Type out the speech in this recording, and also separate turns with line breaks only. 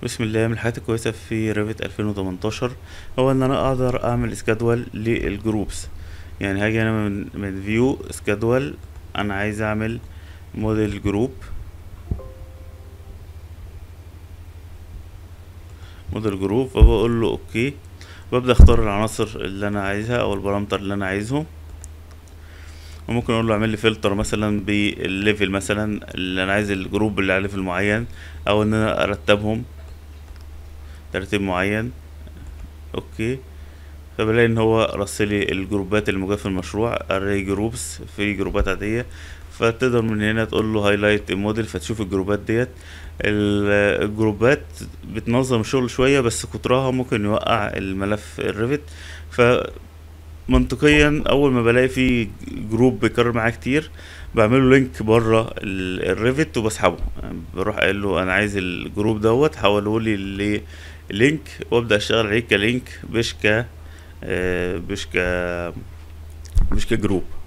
بسم الله من الحاجات الكويسة في ريفت 2018 هو ان انا اقدر اعمل اسكادوال للجروبس يعني هاجي انا من من فيو اسكادوال انا عايز اعمل موديل جروب موديل جروب فبقول له اوكي ببدأ اختار العناصر اللي انا عايزها او البارامتر اللي انا عايزهم وممكن اقول له اعمل لي فلتر مثلا بالليفل مثلا اللي انا عايز الجروب اللي على ليفل معين او ان انا ارتبهم ترتيب معين اوكي فبلاقي ان هو رسلي الجروبات اللي موجوده في المشروع array جروبس في جروبات عاديه فتقدر من هنا تقول له هايلايت موديل فتشوف الجروبات ديت ال- الجروبات بتنظم الشغل شويه بس كترها ممكن يوقع الملف الريفت ف منطقيا اول ما بلاقي في جروب بيكرر معايا كتير بعمله لينك بره ال- الريفت وبسحبه يعني بروح قايل له انا عايز الجروب دوت حوله لي لينك وابدا اشتغل عليه كلينك مش ك آه، مش ك مش كجروب